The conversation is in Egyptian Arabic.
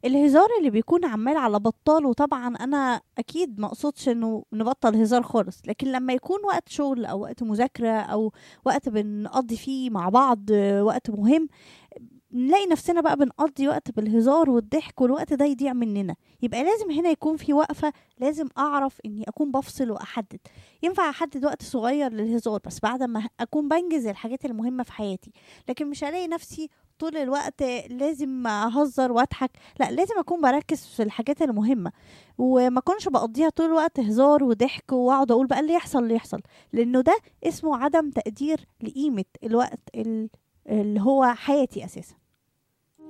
الهزار اللي بيكون عمال على بطال وطبعا انا اكيد ما اقصدش انه نبطل هزار خالص لكن لما يكون وقت شغل او وقت مذاكره او وقت بنقضي فيه مع بعض آه، وقت مهم نلاقي نفسنا بقى بنقضي وقت بالهزار والضحك والوقت ده يضيع مننا يبقى لازم هنا يكون في وقفة لازم أعرف إني أكون بفصل وأحدد ينفع أحدد وقت صغير للهزار بس بعد ما أكون بنجز الحاجات المهمة في حياتي لكن مش هلاقي نفسي طول الوقت لازم أهزر وأضحك لا لازم أكون بركز في الحاجات المهمة وما أكونش بقضيها طول الوقت هزار وضحك وأقعد أقول بقى اللي يحصل اللي يحصل لأنه ده اسمه عدم تقدير لقيمة الوقت ال- اللي هو حياتي أساسا